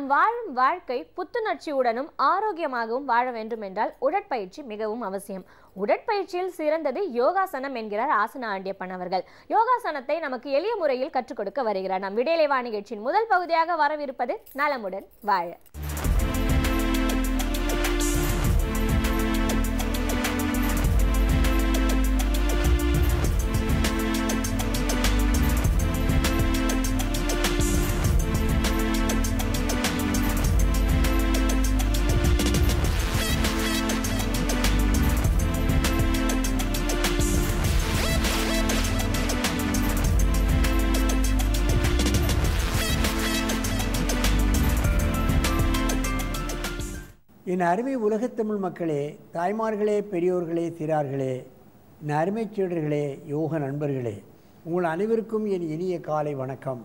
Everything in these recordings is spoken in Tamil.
வாழும் வாழ்க்கை புத்துணர்ச்சியுடனும் ஆரோக்கியமாகவும் வாழ வேண்டும் என்றால் உடற்பயிற்சி மிகவும் அவசியம் உடற்பயிற்சியில் சிறந்தது யோகாசனம் என்கிறார் ஆசன ஆண்டியப்பன் அவர்கள் யோகாசனத்தை நமக்கு எளிய முறையில் கற்றுக் கொடுக்க வருகிறார் நம் விடையிலைவா நிகழ்ச்சியின் முதல் பகுதியாக வரவிருப்பது நலமுடன் வாழ என் அருமை உலகத்தமிழ் மக்களே தாய்மார்களே பெரியோர்களே சிறார்களே என் அருமை சீடர்களே யோக நண்பர்களே உங்கள் அனைவருக்கும் என் இனிய காலை வணக்கம்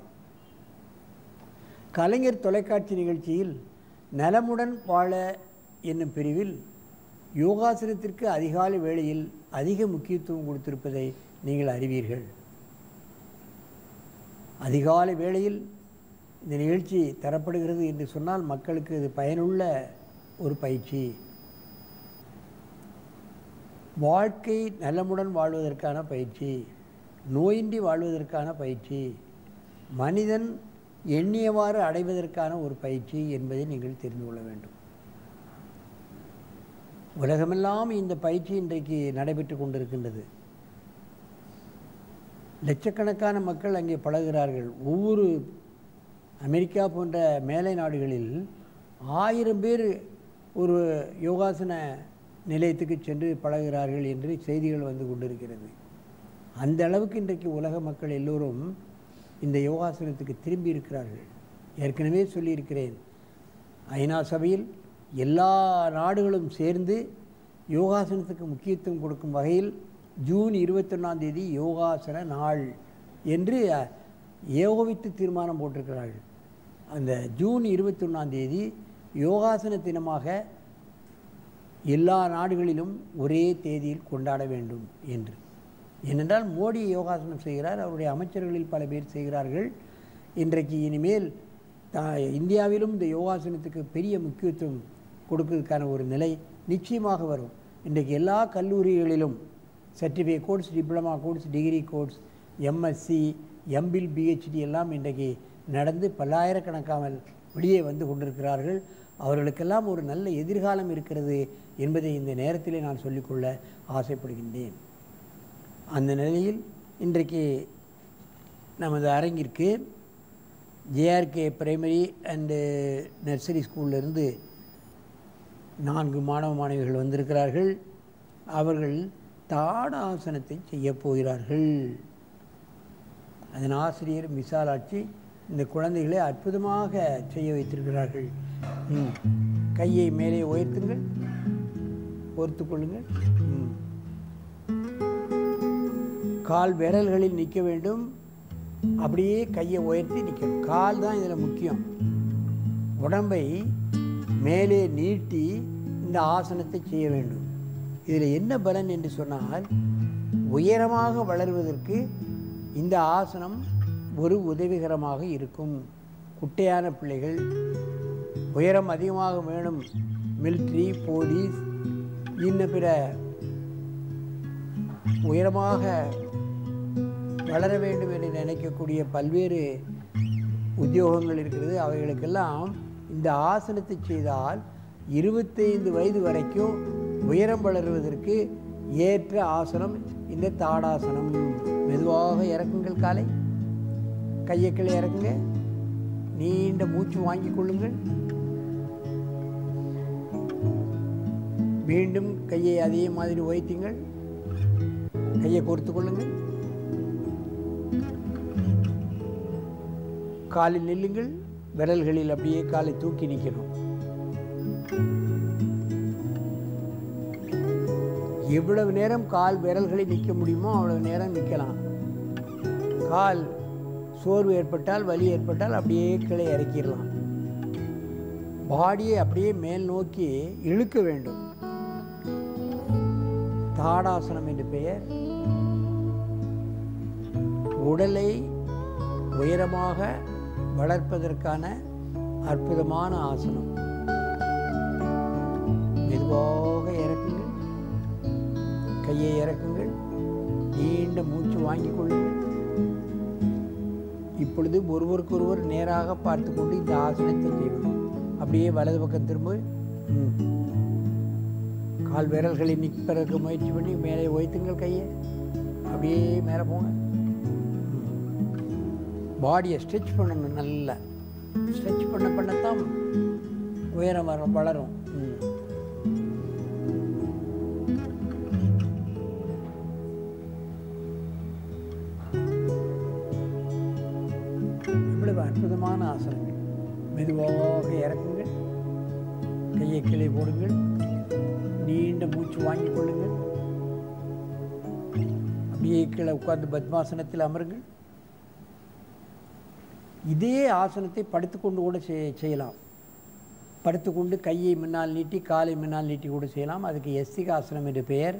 கலைஞர் தொலைக்காட்சி நிகழ்ச்சியில் நலமுடன் வாழ என்னும் பிரிவில் யோகாசனத்திற்கு அதிகாலை வேளையில் அதிக முக்கியத்துவம் கொடுத்திருப்பதை நீங்கள் அறிவீர்கள் அதிகாலை வேளையில் இந்த நிகழ்ச்சி தரப்படுகிறது என்று சொன்னால் மக்களுக்கு இது பயனுள்ள ஒரு பயிற்சி வாழ்க்கை நலமுடன் வாழ்வதற்கான பயிற்சி நோயின்றி வாழ்வதற்கான பயிற்சி மனிதன் எண்ணியவாறு அடைவதற்கான ஒரு பயிற்சி என்பதை நீங்கள் தெரிந்து கொள்ள வேண்டும் உலகமெல்லாம் இந்த பயிற்சி இன்றைக்கு நடைபெற்று கொண்டிருக்கின்றது லட்சக்கணக்கான மக்கள் அங்கே பழகுகிறார்கள் ஒவ்வொரு அமெரிக்கா போன்ற மேலை நாடுகளில் ஆயிரம் பேர் ஒரு யோகாசன நிலையத்துக்கு சென்று பழகுகிறார்கள் என்று செய்திகள் வந்து கொண்டிருக்கிறது அந்த அளவுக்கு இன்றைக்கு உலக மக்கள் எல்லோரும் இந்த யோகாசனத்துக்கு திரும்பி இருக்கிறார்கள் ஏற்கனவே சொல்லியிருக்கிறேன் ஐநா சபையில் எல்லா நாடுகளும் சேர்ந்து யோகாசனத்துக்கு முக்கியத்துவம் கொடுக்கும் வகையில் ஜூன் இருபத்தொன்னாம் தேதி யோகாசன நாள் என்று ஏகோபித்து தீர்மானம் போட்டிருக்கிறார்கள் அந்த ஜூன் இருபத்தொன்னாம் தேதி யோகாசன தினமாக எல்லா நாடுகளிலும் ஒரே தேதியில் கொண்டாட வேண்டும் என்று ஏனென்றால் மோடி யோகாசனம் செய்கிறார் அவருடைய அமைச்சர்களில் பல பேர் செய்கிறார்கள் இன்றைக்கு இனிமேல் த இந்தியாவிலும் இந்த யோகாசனத்துக்கு பெரிய முக்கியத்துவம் கொடுப்பதற்கான ஒரு நிலை நிச்சயமாக வரும் இன்றைக்கு எல்லா கல்லூரிகளிலும் certificate course diploma course degree course MSc MPhil PhD எல்லாம் இன்றைக்கு நடந்து பல்லாயிரக்கணக்காமல் வெளியே வந்து கொண்டிருக்கிறார்கள் அவர்களுக்கெல்லாம் ஒரு நல்ல எதிர்காலம் இருக்கிறது என்பதை இந்த நேரத்திலே நான் சொல்லிக்கொள்ள ஆசைப்படுகின்றேன் அந்த நிலையில் இன்றைக்கு நமது அரங்கிற்கு ஜேஆர்கே பிரைமரி அண்டு நர்சரி ஸ்கூல்லேருந்து நான்கு மாணவ மாணவிகள் வந்திருக்கிறார்கள் அவர்கள் தாடாசனத்தை செய்யப் போகிறார்கள் அதன் ஆசிரியர் விசாலாட்சி இந்த குழந்தைகளை அற்புதமாக செய்ய வைத்திருக்கிறார்கள் ம். கையை மேலே உயர்த்துங்கள் பொறுத்து கொள்ளுங்கள் ம். கால் விரல்களில் நிற்க வேண்டும் அப்படியே கையை உயர்த்தி நிற்கணும் கால் தான் இதில் முக்கியம் உடம்பை மேலே நீட்டி இந்த ஆசனத்தை செய்ய வேண்டும் இதில் என்ன பலன் என்று சொன்னால் உயரமாக வளர்வதற்கு இந்த ஆசனம் ஒரு உதவிகரமாக இருக்கும் குட்டையான பிள்ளைகள் உயரம் அதிகமாக வேணும் மிலிட்ரி போலீஸ் இன்ன பிற உயரமாக வளர வேண்டும் என்று நினைக்கக்கூடிய பல்வேறு உத்தியோகங்கள் இருக்கிறது அவைகளுக்கெல்லாம் இந்த ஆசனத்தை செய்தால் இருபத்தைந்து வயது வரைக்கும் உயரம் வளருவதற்கு ஏற்ற ஆசனம் இந்த தாடாசனம் மெதுவாக இறக்குங்கள் காலை கையை கீழே இறக்குங்க நீண்ட மூச்சு வாங்கிக் கொள்ளுங்கள் மீண்டும் கையை அதே மாதிரி உயர்த்துங்கள் கையை கோர்த்து கொள்ளுங்கள் காலில் நில்லுங்கள் விரல்களில் அப்படியே காலை தூக்கி நிற்கணும் எவ்வளவு நேரம் கால் விரல்களை நிற்க முடியுமோ அவ்வளவு நேரம் நிற்கலாம் கால் சோர்வு ஏற்பட்டால் வலி ஏற்பட்டால் அப்படியே கீழே இறக்கிடலாம் பாடியை அப்படியே மேல் நோக்கி இழுக்க வேண்டும் தாடாசனம் என்று பெயர் உடலை உயரமாக வளர்ப்பதற்கான அற்புதமான ஆசனம் மெதுவாக இறக்குங்கள் கையை இறக்குங்கள் நீண்ட மூச்சு வாங்கிக் கொள்ளுங்கள் இப்பொழுது ஒருவருக்கொருவர் நேராக பார்த்து கொண்டு இந்த ஆசனத்தை செய்வது அப்படியே வலது பக்கம் திரும்ப ம். கால் விரல்களை நிற்பதற்கு முயற்சி பண்ணி மேலே உயர்த்துங்கள் கையை அப்படியே மேலே போங்க பாடியை ஸ்ட்ரெச் பண்ணணும் நல்லா ஸ்ட்ரெச் பண்ண பண்ணத்தான் உயரம் வர வளரும் ம். இவ்வளவு அற்புதமான ஆசனங்கள் மெதுவாக இறக்குங்கள் கையை கீழே போடுங்கள் நீண்ட மூச்சு வாங்கிக் கொள்ளுங்கள் அப்படியே கீழே உட்கார்ந்து பத்மாசனத்தில் அமருங்கள் இதே ஆசனத்தை படுத்துக்கொண்டு கூட செய்- செய்யலாம் படுத்துக்கொண்டு கையை முன்னால் நீட்டி காலை முன்னால் நீட்டி கூட செய்யலாம் அதுக்கு எஸ்திகாசனம் என்று பெயர்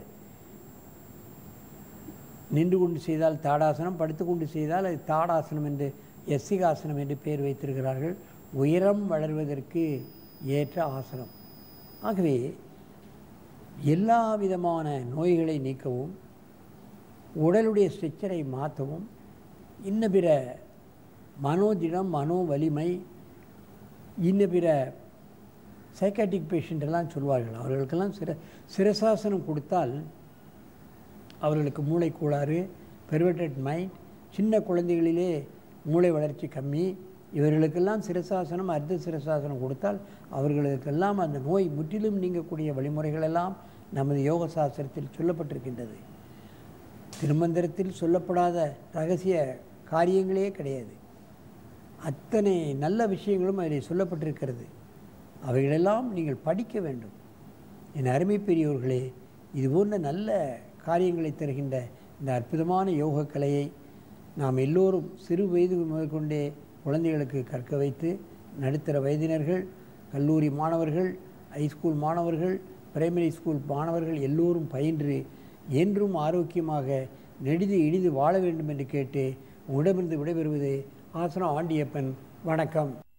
நின்று கொண்டு செய்தால் தாடாசனம் படுத்துக்கொண்டு செய்தால் அது தாடாசனம் என்று எஸ்திகாசனம் என்று பெயர் வைத்திருக்கிறார்கள் உயரம் வளர்வதற்கு ஏற்ற ஆசனம் ஆகவே எல்லா விதமான நோய்களை நீக்கவும் உடலுடைய ஸ்ட்ரெச்சரை மாற்றவும் இன்ன பிற மனோதிடம் மனோ வலிமை இன்ன பிற சைக்காட்டிக் பேஷண்ட் எல்லாம் சொல்வார்கள் அவர்களுக்கெல்லாம் சிர சிரசாசனம் கொடுத்தால் அவர்களுக்கு மூளை கோளாறு பெர்வெட்டட் மைண்ட் சின்ன குழந்தைகளிலே மூளை வளர்ச்சி கம்மி இவர்களுக்கெல்லாம் சிரசாசனம் அர்த்த சிரசாசனம் கொடுத்தால் அவர்களுக்கெல்லாம் அந்த நோய் முற்றிலும் நீங்கக்கூடிய வழிமுறைகள் எல்லாம் நமது யோக சாஸ்திரத்தில் சொல்லப்பட்டிருக்கின்றது திருமந்திரத்தில் சொல்லப்படாத ரகசிய காரியங்களே கிடையாது அத்தனை நல்ல விஷயங்களும் அதில் சொல்லப்பட்டிருக்கிறது அவைகளெல்லாம் நீங்கள் படிக்க வேண்டும் என் அருமை பெரியோர்களே இது போன்ற நல்ல காரியங்களை தருகின்ற இந்த அற்புதமான யோக கலையை நாம் எல்லோரும் சிறு வயது முதற்கொண்டே குழந்தைகளுக்கு கற்க வைத்து நடுத்தர வயதினர்கள் கல்லூரி மாணவர்கள் ஹைஸ்கூல் மாணவர்கள் பிரைமரி ஸ்கூல் மாணவர்கள் எல்லோரும் பயின்று என்றும் ஆரோக்கியமாக நெடிது இனிது வாழ வேண்டும் என்று கேட்டு உங்களிடமிருந்து விடைபெறுவது ஆசனம் ஆண்டியப்பன் வணக்கம்